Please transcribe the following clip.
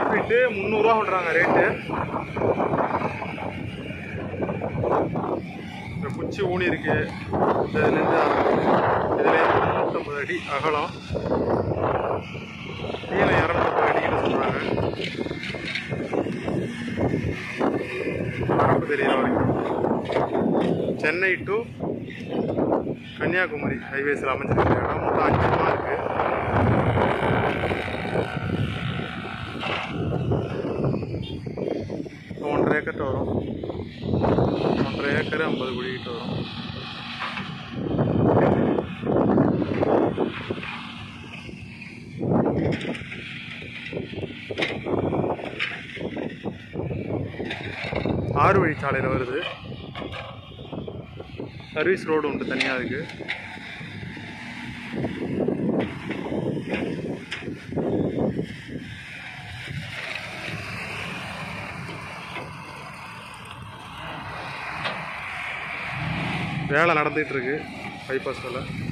square feet முந்நூறுரூவா சொல்கிறாங்க rate இந்த குச்சி ஊனி இருக்கு இதுலேருந்து இதுலேருந்து முந்நூற்றம்பது அடி அகலம் கீழே இரநூத்தம்பது அடின்னு சொல்கிறாங்க பரப்பு தெரியுற வரைக்கும் சென்னை டு கன்னியாகுமரி ஹைவேஸில் அமைஞ்சிருக்கு இந்த இடம் மொத்தம் அஞ்சு மா இருக்கு ஒன்றரை ஏக்கர்ட்ட வரும் ஒன்றரை ஏக்கர் ஐம்பது கோடி கிட்ட வரும் ஆறு வழிச்சாலையில் வருது சர்வீஸ் ரோடு உண்டு தனியாக அதுக்கு வேலை நடந்துகிட்டு இருக்கு பைபாஸ் வேலை